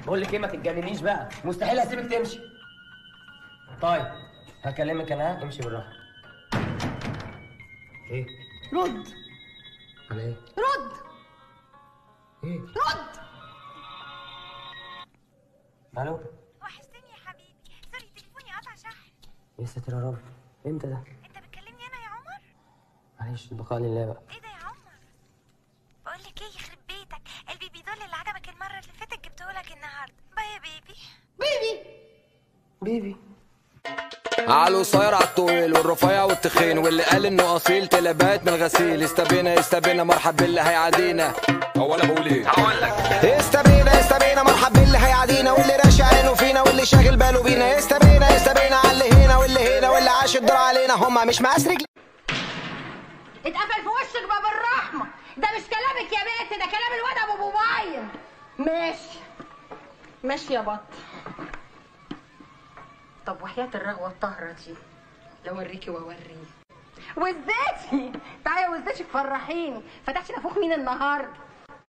بقول لك ايه ما تتجننيش بقى مستحيل هسيبك تمشي طيب هكلمك انا امشي بالراحه ايه رد على ايه رد ايه رد الو وحشتني يا حبيبي سوري تليفوني قطع شحن يا ساتر يا رب امتى ده انت بتكلمني انا يا عمر معلش البقاء لله بقى ايه ده يا عمر بقول لك ايه يخرب بيتك البيبي دول اللي عجبك المره اللي فاتت جبته لك النهارده باي يا بيبي بيبي بيبي على القصير على الطويل والرفيع والتخين واللي قال انه اصيل تلبات من الغسيل استبينا استبينا مرحب باللي هيعادينا هو انا بقول ايه؟ هقول لك استبينا استبينا مرحب باللي هيعادينا واللي راشع عينه فينا واللي شاغل باله بينا استبينا استبينا على اللي هنا واللي هنا واللي عاش الدور علينا هما مش مقاس رجلي اتقفل في وشك باب الرحمة ده مش كلامك يا بنت ده كلام الواد ابو موبايل ماشي ماشي يا بط طب وحياة الرغوة الطاهرة دي لو اوريكي واوريه وزاتي تعالي وزاتي فرحيني فتحتي نافوخ مين النهارده